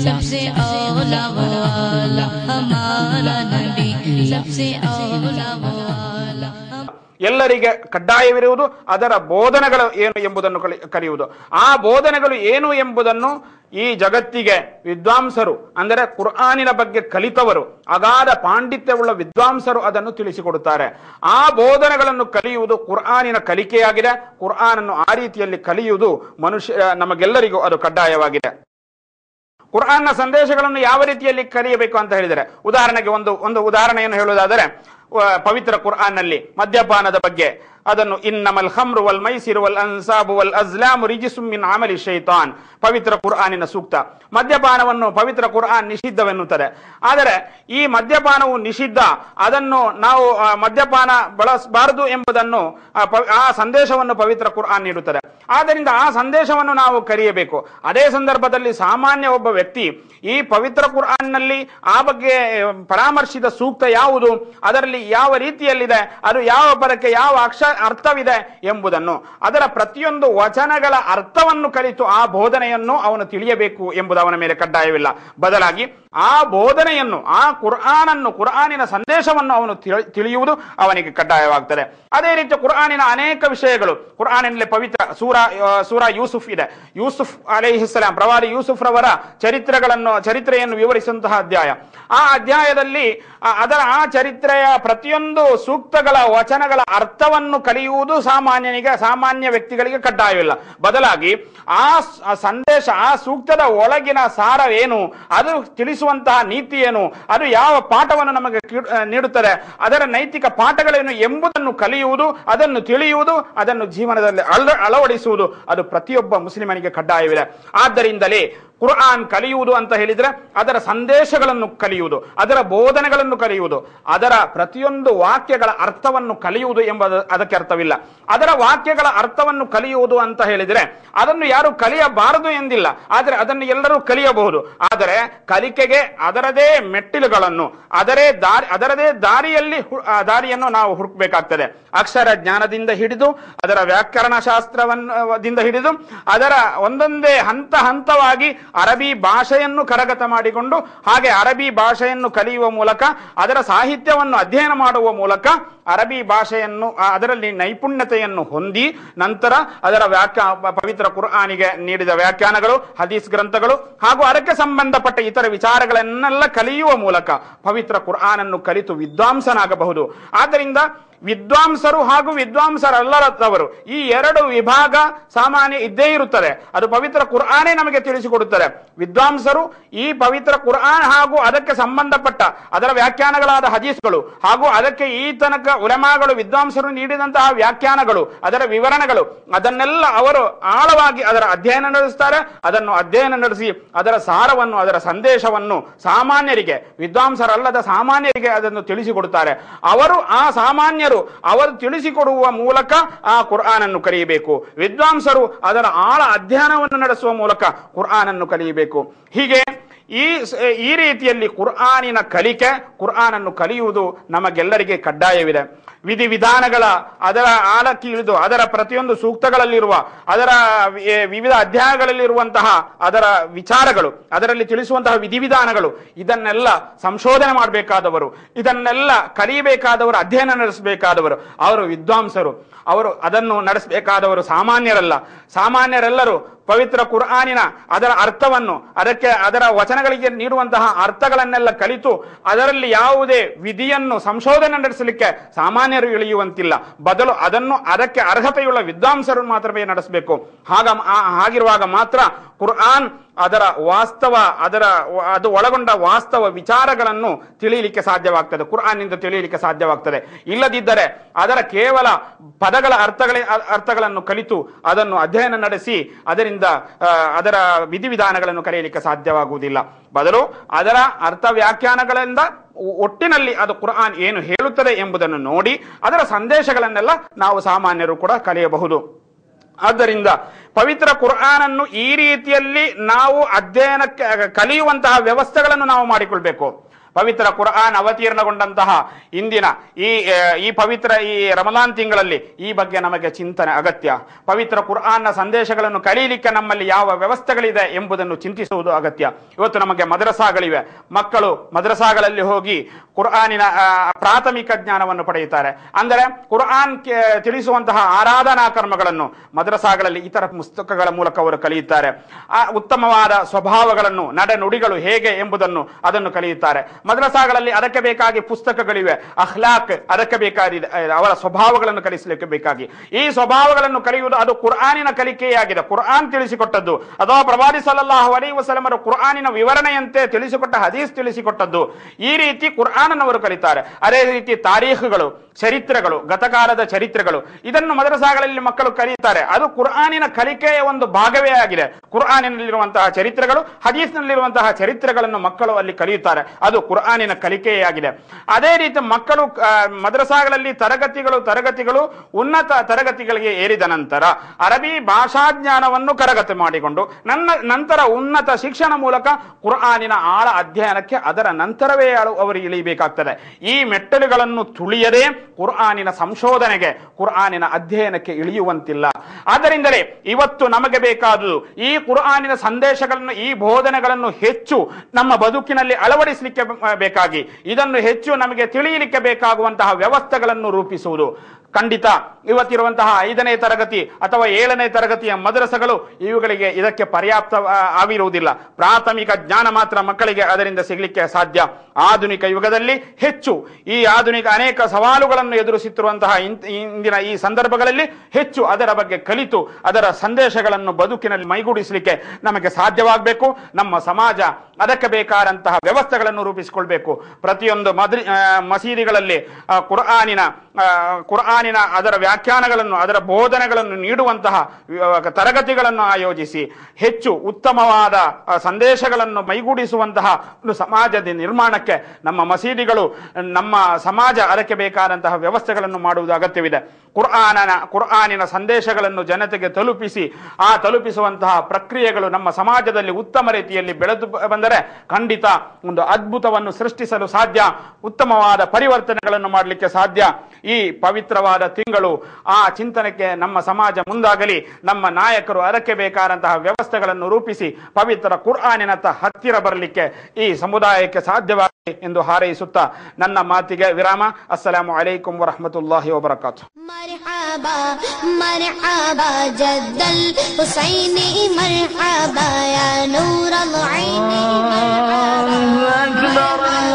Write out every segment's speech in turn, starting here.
सबसे औला वाला हमारा नबी सबसे औला वाला ಎಲ್ಲರಿಗೆ ಕಡ್ಡಾಯವಿರುವುದು ಅದರ ಬೋಧನೆಗಳು ಏನು ಎಂಬುದನ್ನು ಕಲಿ- ಕಲಿಯುವುದು ಆ ಬೋಧನೆಗಳು ಏನು ಎಂಬುದನ್ನು ಈ ಜಗತ್ತಿಗೆ ವಿದ್ವಾಂಸರು ಅಂದರೆ ಕುರ್ಆನಿನ ಬಗ್ಗೆ ಕಲಿತವರು ಅಗಾಧ ಪಾಂಡಿತ್ಯವುಳ್ಳ ವಿದ್ವಾಂಸರು ಅದನ್ನು ತಿಳಿಸಿಕೊಡುತ್ತಾರೆ ಆ ಬೋಧನೆಗಳನ್ನು ಕಲಿಯುವುದು ಕುರ್ಆನಿನ ಕಲಿಕೆಯಾಗಿದೆ ಕುರ್ಆನನ್ನು ಆ ರೀತಿಯಲ್ಲಿ ಕಲಿಯುವುದು ಮನುಷ್ಯ ನಮಗೆಲ್ಲರಿಗೂ ಅದು ಕಡ್ಡಾಯವಾಗಿದೆ ಕುರ್ಆನ್ನ ಸಂದೇಶಗಳನ್ನು ಯಾವ ರೀತಿಯಲ್ಲಿ ಕಲಿಯಬೇಕು ಅಂತ ಹೇಳಿದರೆ ಉದಾಹರಣೆಗೆ ಒಂದು ಒಂದು ಉದಾಹರಣೆಯನ್ನು ಹೇಳುವುದಾದರೆ ಆ, ಪವಿತ್ರ ಕುರ್ಆನ್ನಲ್ಲಿ ಮದ್ಯಪಾನದ ಬಗ್ಗೆ ಅದನ್ನು ಇನ್ನಮಲ್ ಖಮ್ರು ವಲ್ ಮೈಸಿರು ವಲ್ ಅನ್ಸಾಬು ವಲ್ ಅಜ್ಲಾಮು ರಿಜಿಸುಂ ಮಿನ್ ಅಮಲಿ ಶೈತಾನ್ ಪವಿತ್ರ ಕುರ್ಆನಿನ ಸೂಕ್ತ ಮದ್ಯಪಾನವನ್ನು ಪವಿತ್ರ ಕುರ್ಆನ್ ನಿಷಿದ್ಧವೆನ್ನುತ್ತದೆ ಆದರೆ ಈ ಮದ್ಯಪಾನವು ನಿಷಿದ್ಧ ಅದನ್ನು ನಾವು ಆ, ಮದ್ಯಪಾನ ಬಳಸಬಾರದು ಎಂಬುದನ್ನು ಆ, ಪ- ಆ ಸಂದೇಶವನ್ನು ಪವಿತ್ರ ಕುರ್ಆನ್ ನೀಡುತ್ತದೆ ಆದ್ದರಿಂದ ಆ ಸಂದೇಶವನ್ನು ನಾವು ಕಲಿಯಬೇಕು ಅದೇ ಸಂದರ್ಭದಲ್ಲಿ ಸಾಮಾನ್ಯ ಒಬ್ಬ ವ್ಯಕ್ತಿ ಈ ಪವಿತ್ರ ಕುರ್ಆನ್ನಲ್ಲಿ ಆ ಬಗ್ಗೆ ಪರಾಮರ್ಶಿದ ಸೂಕ್ತ ಯಾವುದು ಅದರಲ್ಲಿ ಯಾವ ರೀತಿಯಲ್ಲಿದೆ ಅದು ಯಾವ ಪದಕ್ಕೆ ಯಾವ ಅಕ್ಷ ಅರ್ಥವಿದೆ ಎಂಬುದನ್ನು ಅದರ ಪ್ರತಿಯೊಂದು ವಚನಗಳ ಅರ್ಥವನ್ನು ಕಲಿತು ಆ ಬೋಧನೆಯನ್ನು ಅವನು ತಿಳಿಯಬೇಕು ಎಂಬುದು ಅವನ ಮೇಲೆ ಕಡ್ಡಾಯವಿಲ್ಲ ಬದಲಾಗಿ ಆ ಬೋಧನೆಯನ್ನು ಆ ಕುರ್ಆನನ್ನು ಕುರ್ಆನಿನ ಸಂದೇಶವನ್ನು ಅವನು ತಿಳಿ- ತಿಳಿಯುವುದು ಅವನಿಗೆ ಕಡ್ಡಾಯವಾಗ್ತದೆ ಅದೇ ರೀತಿ ಕುರ್ಆನಿನ ಅನೇಕ ವಿಷಯಗಳು ಕುರ್ಆನಿನಲ್ಲಿ ಪವಿತ್ರ ಸೂರ ಆ, ಸೂರ ಯೂಸುಫ್ ಇದೆ ಯೂಸುಫ್ ಅಲೈಹಿಸ್ಸಲಾಂ ಪ್ರವಾದಿ ಯೂಸುಫ್ ರವರ ಚರಿತ್ರೆಗಳನ್ನು ಚರಿತ್ರೆಯನ್ನು ವಿವರಿಸುವಂತಹ ಅಧ್ಯಾಯ ಆ ಅಧ್ಯಾಯದಲ್ಲಿ ಆ, ಅದರ ಆ ಚರಿತ್ರೆಯ ಪ್ರತಿಯೊಂದು ಸೂಕ್ತಗಳ ವಚನಗಳ ಅರ್ಥವನ್ನು ಕಲಿಯುವುದು ಸಾಮಾನ್ಯನಿಗೆ ಸಾಮಾನ್ಯ ವ್ಯಕ್ತಿಗಳಿಗೆ ಕಡ್ಡಾಯವಿಲ್ಲ ಬದಲಾಗಿ ಆ ಸ- ಆ ಸಂದೇಶ ಆ ಸೂಕ್ತದ ಒಳಗಿನ ಸಾರವೇನು ಅದು ತಿಳಿಸುವಂತಹ ನೀತಿ ಏನು ಅದು ಯಾವ ಪಾಠವನ್ನು ನಮಗೆ ಕಿ- ಆ, ನೀಡುತ್ತದೆ ಅದರ ನೈತಿಕ ಪಾಠಗಳೇನು ಎಂಬುದನ್ನು ಕಲಿಯುವುದು ಅದನ್ನು ತಿಳಿಯುವುದು ಅದನ್ನು ಜೀವನದಲ್ಲಿ ಅಳ ಅಳವಡಿಸುವುದು ಅದು ಪ್ರತಿಯೊಬ್ಬ ಮುಸ್ಲಿಮನಿಗೆ ಕಡ್ಡಾಯವಿದೆ ಆದ್ದರಿಂದಲೇ ಕುರ್ಆನ್ ಕಲಿಯುವುದು ಅಂತ ಹೇಳಿದ್ರೆ ಅದರ ಸಂದೇಶಗಳನ್ನು ಕಲಿಯುವುದು ಅದರ ಬೋಧನೆಗಳನ್ನು ಕಲಿಯುವುದು ಅದರ ಪ್ರತಿಯೊಂದು ವಾಕ್ಯಗಳ ಅರ್ಥವನ್ನು ಕಲಿಯುವುದು ಎಂಬುದು ಅದಕ್ಕೆ ಅರ್ಥವಿಲ್ಲ ಅದರ ವಾಕ್ಯಗಳ ಅರ್ಥವನ್ನು ಕಲಿಯುವುದು ಅಂತ ಹೇಳಿದ್ರೆ ಅದನ್ನು ಯಾರು ಕಲಿಯಬಾರದು ಎಂದಿಲ್ಲ ಆದರೆ ಅದನ್ನು ಎಲ್ಲರೂ ಕಲಿಯಬಹುದು ಆದರೆ ಕಲಿಕೆಗೆ ಅದರದೇ ಮೆಟ್ಟಿಲುಗಳನ್ನು ಅದರೇ ದಾರಿ ಅದರದೇ ದಾರಿಯಲ್ಲಿ ಹು- ಆ ದಾರಿಯನ್ನು ನಾವು ಹುಡುಕಬೇಕಾಗ್ತದೆ ಅಕ್ಷರ ಜ್ಞಾನದಿಂದ ಹಿಡಿದು ಅದರ ವ್ಯಾಕರಣ ಶಾಸ್ತ್ರವನ್ನು ದಿಂದ ಹಿಡಿದು ಅದರ ಒಂದೊಂದೇ ಹಂತ ಹಂತವಾಗಿ ಅರಬಿ ಭಾಷೆಯನ್ನು ಕರಗತ ಮಾಡಿಕೊಂಡು ಹಾಗೆ ಅರಬಿ ಭಾಷೆಯನ್ನು ಕಲಿಯುವ ಮೂಲಕ ಅದರ ಸಾಹಿತ್ಯವನ್ನು ಅಧ್ಯಯನ ಮಾಡುವ ಮೂಲಕ ಅರಬಿ ಭಾಷೆಯನ್ನು ಆ, ಅದರಲ್ಲಿ ನೈಪುಣ್ಯತೆಯನ್ನು ಹೊಂದಿ ನಂತರ ಅದರ ವ್ಯಾಖ್ಯಾ ಪವಿತ್ರ ಕುರ್ಆನಿಗೆ ನೀಡಿದ ವ್ಯಾಖ್ಯಾನಗಳು ಹದೀಸ್ ಗ್ರಂಥಗಳು ಹಾಗೂ ಅದಕ್ಕೆ ಸಂಬಂಧಪಟ್ಟ ಇತರ ವಿಚಾರಗಳನ್ನೆಲ್ಲ ಕಲಿಯುವ ಮೂಲಕ ಪವಿತ್ರ ಕುರ್ಆನನ್ನು ಕಲಿತು ವಿದ್ವಾಂಸನಾಗಬಹುದು ಆದ್ದರಿಂದ ವಿದ್ವಾಂಸರು ಹಾಗೂ ವಿದ್ವಾಂಸರಲ್ಲರದವರು ಈ ಎರಡು ವಿಭಾಗ ಸಾಮಾನ್ಯ ಇದ್ದೇ ಇರುತ್ತದೆ ಅದು ಪವಿತ್ರ ಕುರ್ಆನೇ ನಮಗೆ ತಿಳಿಸಿಕೊಡುತ್ತದೆ ವಿದ್ವಾಂಸರು ಈ ಪವಿತ್ರ ಕುರ್ಆನ್ ಹಾಗೂ ಅದಕ್ಕೆ ಸಂಬಂಧಪಟ್ಟ ಅದರ ವ್ಯಾಖ್ಯಾನಗಳಾದ ಹದೀಸ್ಗಳು ಹಾಗೂ ಅದಕ್ಕೆ ಈ ತನಕ ಉಲೆಮಾಗಳು ವಿದ್ವಾಂಸರು ನೀಡಿದಂತಹ ವ್ಯಾಖ್ಯಾನಗಳು ಅದರ ವಿವರಣೆಗಳು ಅದನ್ನೆಲ್ಲ ಅವರು ಆಳವಾಗಿ ಅದರ ಅಧ್ಯಯನ ನಡೆಸುತ್ತಾರೆ ಅದನ್ನು ಅಧ್ಯಯನ ನಡೆಸಿ ಅದರ ಸಾರವನ್ನು ಅದರ ಸಂದೇಶವನ್ನು ಸಾಮಾನ್ಯರಿಗೆ ವಿದ್ವಾಂಸರಲ್ಲದ ಸಾಮಾನ್ಯರಿಗೆ ಅದನ್ನು ತಿಳಿಸಿಕೊಡುತ್ತಾರೆ ಅವರು ಆ ಸಾಮಾನ್ಯರು ಅವರು ತಿಳಿಸಿಕೊಡುವ ಮೂಲಕ ಆ ಕುರ್ಆನನ್ನು ಕಲಿಯಬೇಕು ವಿದ್ವಾಂಸರು ಅದರ ಆಳ ಅಧ್ಯಯನವನ್ನು ನಡೆಸುವ ಮೂಲಕ ಕುರ್ಆನನ್ನು ಕಲಿಯಬೇಕು ಹೀಗೆ ಈ ಸ- ಈ ರೀತಿಯಲ್ಲಿ ಕುರ್ಆನಿನ ಕಲಿಕೆ ಕುರ್ಆನನ್ನು ಕಲಿಯುವುದು ನಮಗೆಲ್ಲರಿಗೆ ಕಡ್ಡಾಯವಿದೆ ವಿಧಿವಿಧಾನಗಳ ಅದರ ಆಳಕ್ಕೆ ಇಳಿದು ಅದರ ಪ್ರತಿಯೊಂದು ಸೂಕ್ತಗಳಲ್ಲಿರುವ ಅದರ ವಿ- ವಿವಿಧ ಅಧ್ಯಾಯಗಳಲ್ಲಿರುವಂತಹ ಅದರ ವಿಚಾರಗಳು ಅದರಲ್ಲಿ ತಿಳಿಸುವಂತಹ ವಿಧಿವಿಧಾನಗಳು ಇದನ್ನೆಲ್ಲ ಸಂಶೋಧನೆ ಮಾಡಬೇಕಾದವರು ಇದನ್ನೆಲ್ಲ ಕಲಿಯಬೇಕಾದವರು ಅಧ್ಯಯನ ನಡೆಸಬೇಕಾದವರು ಅವರು ವಿದ್ವಾಂಸರು ಅವರು ಅದನ್ನು ನಡೆಸಬೇಕಾದವರು ಸಾಮಾನ್ಯರಲ್ಲ ಸಾಮಾನ್ಯರೆಲ್ಲರೂ ಪವಿತ್ರ ಕುರ್ಆನಿನ ಅದರ ಅರ್ಥವನ್ನು ಅದಕ್ಕೆ ಅದರ ವಚನಗಳಿಗೆ ನೀಡುವಂತಹ ಅರ್ಥಗಳನ್ನೆಲ್ಲ ಕಲಿತು ಅದರಲ್ಲಿ ಯಾವುದೇ ವಿಧಿಯನ್ನು ಸಂಶೋಧನೆ ನಡೆಸಲಿಕ್ಕೆ ಸಾಮಾನ್ಯರು ಇಳಿಯುವಂತಿಲ್ಲ ಬದಲು ಅದನ್ನು ಅದಕ್ಕೆ ಅರ್ಹತೆಯುಳ್ಳ ವಿದ್ವಾಂಸರು ಮಾತ್ರವೇ ನಡೆಸಬೇಕು ಹಾಗ ಆ- ಹಾಗಿರುವಾಗ ಮಾತ್ರ ಕುರ್ಆನ್ ಅದರ ವಾಸ್ತವ ಅದರ ಅದು ಒಳಗೊಂಡ ವಾಸ್ತವ ವಿಚಾರಗಳನ್ನು ತಿಳಿಯಲಿಕ್ಕೆ ಸಾಧ್ಯವಾಗ್ತದೆ ಕುರ್ಆನ್ನಿಂದ ತಿಳಿಯಲಿಕ್ಕೆ ಸಾಧ್ಯವಾಗ್ತದೆ ಇಲ್ಲದಿದ್ದರೆ ಅದರ ಕೇವಲ ಪದಗಳ ಅರ್ಥಗಳ ಅರ್ಥಗಳನ್ನು ಕಲಿತು ಅದನ್ನು ಅಧ್ಯಯನ ನಡೆಸಿ ಅದರಿಂದ ಆ, ಅದರ ವಿಧಿವಿಧಾನಗಳನ್ನು ಕಲಿಯಲಿಕ್ಕೆ ಸಾಧ್ಯವಾಗುವುದಿಲ್ಲ ಬದಲು ಅದರ ಅರ್ಥ ವ್ಯಾಖ್ಯಾನಗಳಿಂದ ಒ- ಒಟ್ಟಿನಲ್ಲಿ ಅದು ಕುರ್ಆನ್ ಏನು ಹೇಳುತ್ತದೆ ಎಂಬುದನ್ನು ನೋಡಿ ಅದರ ಸಂದೇಶಗಳನ್ನೆಲ್ಲ ನಾವು ಸಾಮಾನ್ಯರು ಕೂಡ ಕಲಿಯಬಹುದು ಆದ್ದರಿಂದ ಪವಿತ್ರ ಕುರ್ಆನನ್ನು ಈ ರೀತಿಯಲ್ಲಿ ನಾವು ಅಧ್ಯಯನಕ್ಕೆ ಕಲಿಯುವಂತಹ ವ್ಯವಸ್ಥೆಗಳನ್ನು ನಾವು ಮಾಡಿಕೊಳ್ಬೇಕು ಪವಿತ್ರ ಕುರ್ಆನ್ ಅವತೀರ್ಣಗೊಂಡಂತಹ ಇಂದಿನ ಈ ಆ, ಈ ಪವಿತ್ರ ಈ ರಮಲಾನ್ ತಿಂಗಳಲ್ಲಿ ಈ ಬಗ್ಗೆ ನಮಗೆ ಚಿಂತನೆ ಅಗತ್ಯ ಪವಿತ್ರ ಕುರ್ಆನ್ನ ಸಂದೇಶಗಳನ್ನು ಕಲೀಲಿಕ್ಕೆ ನಮ್ಮಲ್ಲಿ ಯಾವ ವ್ಯವಸ್ಥೆಗಳಿದೆ ಎಂಬುದನ್ನು ಚಿಂತಿಸುವುದು ಅಗತ್ಯ ಇವತ್ತು ನಮಗೆ ಮದ್ರಸಾಗಳಿವೆ ಮಕ್ಕಳು ಮದ್ರಸಾಗಳಲ್ಲಿ ಹೋಗಿ ಕುರ್ಆನಿನ ಆ, ಪ್ರಾಥಮಿಕ ಜ್ಞಾನವನ್ನು ಪಡೆಯುತ್ತಾರೆ ಅಂದರೆ ಕುರ್ಆನ್ ಕೆ- ತಿಳಿಸುವಂತಹ ಆರಾಧನಾ ಕರ್ಮಗಳನ್ನು ಮದ್ರಸಾಗಳಲ್ಲಿ ಇತರ ಪುಸ್ತಕಗಳ ಮೂಲಕ ಅವರು ಕಲಿಯುತ್ತಾರೆ ಆ ಉತ್ತಮವಾದ ಸ್ವಭಾವಗಳನ್ನು ನಡೆನುಡಿಗಳು ಹೇಗೆ ಎಂಬುದನ್ನು ಅದನ್ನು ಕಲಿಯುತ್ತಾರೆ ಮದ್ರಸಾಗಳಲ್ಲಿ ಅದಕ್ಕೆ ಬೇಕಾಗಿ ಪುಸ್ತಕಗಳಿವೆ ಅಹ್ಲಾಕ್ ಅದಕ್ಕೆ ಬೇಕಾಗಿದೆ ಅಹ್, ಅವರ ಸ್ವಭಾವಗಳನ್ನು ಕಲಿಸಲಿಕ್ಕೆ ಬೇಕಾಗಿ ಈ ಸ್ವಭಾವಗಳನ್ನು ಕಲಿಯುವುದು ಅದು ಕುರ್ಆನಿನ ಕಲಿಕೆಯಾಗಿದೆ ಕುರ್ಆನ್ ತಿಳಿಸಿಕೊಟ್ಟದ್ದು ಅಥವಾ ಪ್ರವಾದಿ ಸಲ್ಲಲ್ಲಾಹು ಅಲೈಹಿ ವಸಲ್ಲಮರು ಕುರ್ಆನಿನ ವಿವರಣೆಯಂತೆ ತಿಳಿಸಿಕೊಟ್ಟ ಹದೀಸ್ ತಿಳಿಸಿಕೊಟ್ಟದ್ದು ಈ ರೀತಿ ಕುರ್ಆನ್ ಅನ್ನು ಅವರು ಕಲಿತಾರೆ ಅದೇ ರೀತಿ ತಾರೀಖುಗಳು ಚರಿತ್ರೆಗಳು ಗತಕಾಲದ ಚರಿತ್ರೆಗಳು ಇದನ್ನು ಮದ್ರಸಾಗಳಲ್ಲಿ ಮಕ್ಕಳು ಕಲಿಯುತ್ತಾರೆ ಅದು ಕುರ್ಆನಿನ ಕಲಿಕೆಯ ಒಂದು ಭಾಗವೇ ಆಗಿದೆ ಕುರ್ಆನಿನಲ್ಲಿರುವಂತಹ ಚರಿತ್ರೆಗಳು ಹದೀಸ್ನಲ್ಲಿರುವಂತಹ ಚರಿತ್ರೆಗಳನ್ನು ಮಕ್ಕಳು ಅಲ್ಲಿ ಕಲಿಯುತ್ತಾರೆ ಅದು ಕುರ್ಆನಿನ ಕಲಿಕೆಯೇ ಆಗಿದೆ ಅದೇ ರೀತಿ ಮಕ್ಕಳು ಆ, ಮದ್ರಸಾಗಳಲ್ಲಿ ತರಗತಿಗಳು ತರಗತಿಗಳು ಉನ್ನತ ತರಗತಿಗಳಿಗೆ ಏರಿದ ನಂತರ ಅರಬಿ ಭಾಷಾಜ್ಞಾನವನ್ನು ಕರಗತಿ ಮಾಡಿಕೊಂಡು ನನ್ನ ನಂತರ ಉನ್ನತ ಶಿಕ್ಷಣ ಮೂಲಕ ಕುರ್ಆನಿನ ಆಳ ಅಧ್ಯಯನಕ್ಕೆ ಅದರ ನಂತರವೇ ಅಳು- ಅವರು ಇಳಿಬೇಕಾಗ್ತದೆ ಈ ಮೆಟ್ಟಲುಗಳನ್ನು ತುಳಿಯದೆ ಕುರ್ಆನಿನ ಸಂಶೋಧನೆಗೆ ಕುರ್ಆನಿನ ಅಧ್ಯಯನಕ್ಕೆ ಇಳಿಯುವಂತಿಲ್ಲ ಆದ್ದರಿಂದಲೇ ಇವತ್ತು ನಮಗೆ ಬೇಕಾದುದು ಈ ಕುರ್ಆನಿನ ಸಂದೇಶಗಳನ್ನು ಈ ಬೋಧನೆಗಳನ್ನು ಹೆಚ್ಚು ನಮ್ಮ ಬದುಕಿನಲ್ಲಿ ಅಳವಡಿಸಲಿಕ್ಕೆ ಬ- ಬೇಕಾಗಿ ಇದನ್ನು ಹೆಚ್ಚು ನಮಗೆ ತಿಳಿಯಲಿಕ್ಕೆ ಬೇಕಾಗುವಂತಹ ವ್ಯವಸ್ಥೆಗಳನ್ನು ರೂಪಿಸುವುದು ಖಂಡಿತ ಇವತ್ತಿರುವಂತಹ ಐದನೇ ತರಗತಿ ಅಥವಾ ಏಳನೇ ತರಗತಿಯ ಮದ್ರಸಗಳು ಇವುಗಳಿಗೆ ಇದಕ್ಕೆ ಪರ್ಯಾಪ್ತ ಆ, ಆಗಿರುವುದಿಲ್ಲ ಪ್ರಾಥಮಿಕ ಜ್ಞಾನ ಮಾತ್ರ ಮಕ್ಕಳಿಗೆ ಅದರಿಂದ ಸಿಗಲಿಕ್ಕೆ ಸಾಧ್ಯ ಆಧುನಿಕ ಯುಗದಲ್ಲಿ ಹೆಚ್ಚು ಈ ಆಧುನಿಕ ಅನೇಕ ಸವಾಲುಗಳನ್ನು ಎದುರಿಸುತ್ತಿರುವಂತಹ ಇಂತ್- ಇಂದಿನ ಈ ಸಂದರ್ಭಗಳಲ್ಲಿ ಹೆಚ್ಚು ಅದರ ಬಗ್ಗೆ ಕಲಿತು ಅದರ ಸಂದೇಶಗಳನ್ನು ಬದುಕಿನಲ್ಲಿ ಮೈಗೂಡಿಸಲಿಕ್ಕೆ ನಮಗೆ ಸಾಧ್ಯವಾಗಬೇಕು ನಮ್ಮ ಸಮಾಜ ಅದಕ್ಕೆ ಬೇಕಾದಂತಹ ವ್ಯವಸ್ಥೆಗಳನ್ನು ರೂಪಿಸಿಕೊಳ್ಬೇಕು ಪ್ರತಿಯೊಂದು ಮದ್ರಿ ಆ, ಮಸೀದಿಗಳಲ್ಲಿ ಆ, ಕುರ್ಆನಿನ ಆ, ಕುರ್ಆನಿನ ಅದರ ವ್ಯಾಖ್ಯಾನಗಳನ್ನು ಅದರ ಬೋಧನೆಗಳನ್ನು ನೀಡುವಂತಹ ಆ, ತರಗತಿಗಳನ್ನು ಆಯೋಜಿಸಿ ಹೆಚ್ಚು ಉತ್ತಮವಾದ ಆ, ಸಂದೇಶಗಳನ್ನು ಮೈಗೂಡಿಸುವಂತಹ ಒಂದು ಸಮಾಜದ ನಿರ್ಮಾಣಕ್ಕೆ ನಮ್ಮ ಮಸೀದಿಗಳು ನಮ್ಮ ಸಮಾಜ ಅದಕ್ಕೆ ಬೇಕಾದಂತಹ ವ್ಯವಸ್ಥೆಗಳನ್ನು ಮಾಡುವುದು ಅಗತ್ಯವಿದೆ ಕುರ್ಆನನ ಕುರ್ಆನಿನ ಸಂದೇಶಗಳನ್ನು ಜನತೆಗೆ ತಲುಪಿಸಿ ಆ ತಲುಪಿಸುವಂತಹ ಪ್ರಕ್ರಿಯೆಗಳು ನಮ್ಮ ಸಮಾಜದಲ್ಲಿ ಉತ್ತಮ ರೀತಿಯಲ್ಲಿ ಬೆಳೆದು ಬ- ಬಂದರೆ ಖಂಡಿತ ಒಂದು ಅದ್ಭುತವನ್ನು ಸೃಷ್ಟಿಸಲು ಸಾಧ್ಯ ಉತ್ತಮವಾದ ಪರಿವರ್ತನೆಗಳನ್ನು ಮಾಡಲಿಕ್ಕೆ ಸಾಧ್ಯ ಈ ಪವಿತ್ರವಾದ ತಿಂಗಳು ಆ ಚಿಂತನೆಗೆ ನಮ್ಮ ಸಮಾಜ ಮುಂದಾಗಲಿ ನಮ್ಮ ನಾಯಕರು ಅದಕ್ಕೆ ಬೇಕಾದಂತಹ ವ್ಯವಸ್ಥೆಗಳನ್ನು ರೂಪಿಸಿ ಪವಿತ್ರ ಕುರ್ಆನಿನತ್ತ ಹತ್ತಿರ ಬರಲಿಕ್ಕೆ ಈ ಸಮುದಾಯಕ್ಕೆ ಸಾಧ್ಯವಾಗಲಿ ಎಂದು ಹಾರೈಸುತ್ತಾ ನನ್ನ ಮಾತಿಗೆ ವಿರಾಮ ಅಸ್ಸಲಾಮು ಅಲೈಕುಂ ವರಹಮತುಲ್ಲಾಹಿ ವಬರಕಾತು مرحبا مرحبا جد الحسيني مرحبا يا نور العين مرحبا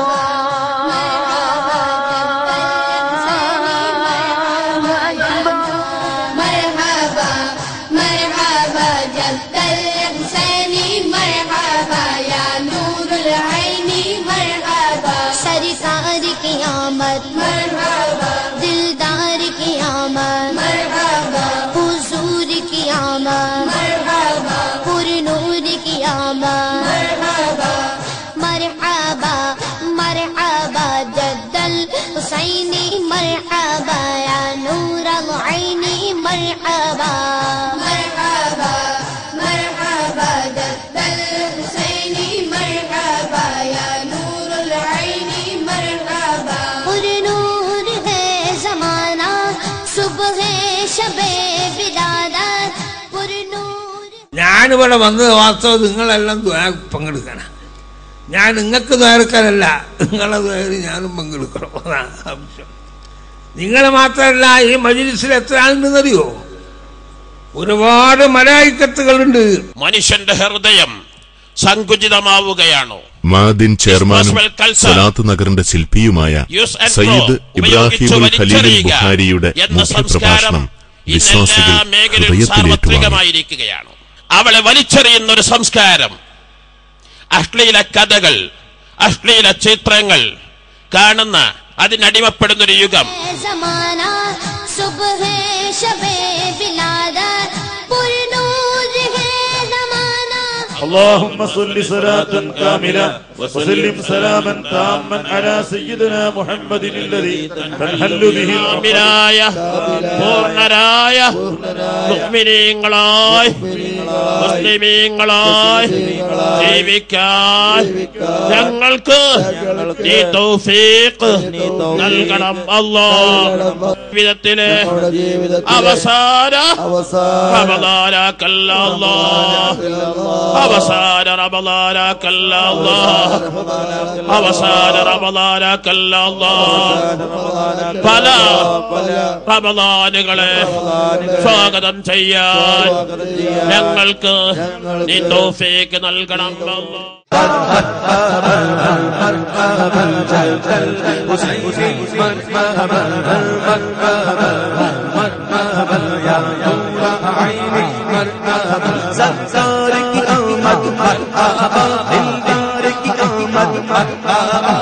مرحبا مرحبا جد الحسيني مرحبا يا نور العين مرحبا سرکار کی آمد مرحبا دلدار کی آمد مرحبا حضور کی آمد مرحبا پر نور کی آمد مرحبا مرحبا مرحبا جد الحسيني مرحبا يا نور العين مرحبا مرحبا مرحبا جد الحسيني مرحبا يا نور العين مرحبا پر نور ہے زمانہ صبح شب بلادت پر نور ഞാനിവിടെ വന്നത് വാസ്തവം നിങ്ങളെല്ലാം ദ്വാ പങ്കെടുക്കണം ഞാൻ നിങ്ങൾക്ക് ദ്വാരക്കാരല്ല നിങ്ങളെ ദ്വാരി ഞാനും പങ്കെടുക്കണം അതാണ് ആവശ്യം നിങ്ങൾ മാത്രമല്ല ഈ മജിലിസിൽ എത്ര ആളുണ്ടെന്നറിയോ ഒരുപാട് മലായിക്കത്തുകളുണ്ട് മനുഷ്യന്റെ ഹൃദയം സങ്കുചിതമാവുകയാണോ മാദിൻ ചെയർമാനും Ismail Kalsa. സലാത്ത് നഗറിന്റെ ശില്പിയുമായ യൂസ് ആൻഡ് സയ്യിദ് പ്രോ ഇബ്രാഹിമുൽ ഉപയോഗിച്ച് ഖലീലുൽ വലിച്ചെറിയുക ബുഖാരിയുടെ എന്ന മുഖ്യപ്രഭാഷണം സംസ്കാരം വിശ്വാസികൾ ഇന്നെല്ലാ മേഖലയിലും ഹൃദയത്തിലേറ്റുവാങ്ങി സാർവത്രികമായിരിക്കുകയാണ് അവളെ വലിച്ചെറിയുന്ന ഒരു സംസ്കാരം അശ്ലീല കഥകൾ അശ്ലീല ചിത്രങ്ങൾ കാണുന്ന അതിനടിമപ്പെടുന്ന ഒരു യുഗം है जमाना सुबह शब बिलादत पर नूर है जमाना اللهم صل صلاة كاملة وسلم سلاما تاما على سيدنا محمد الذي تنحل به കാമിലായ പൂർണ്ണരായ മുഅ്മിനീങ്ങളായി മുസ്ലിമീങ്ങളായി ജീവിക്കാൻ ഞങ്ങൾക്ക് നീ തൗഫീഖ് നൽകണം അല്ലാ ജീവിതത്തിലെ അവസാന റമദാനാക്കല്ല അല്ലാ അവസാന റമദാനാക്കല്ല അല്ലാ അവസാന റമദാനാക്കല്ല അല്ലാ പല റമദാനുകളെ സ്വാഗതം ചെയ്യാൻ ഞങ്ങൾക്ക് നീ തൗഫീഖ് നൽകണം അല്ലാ सरकार की आमद मरहबा दिलदार की आमद मरहबा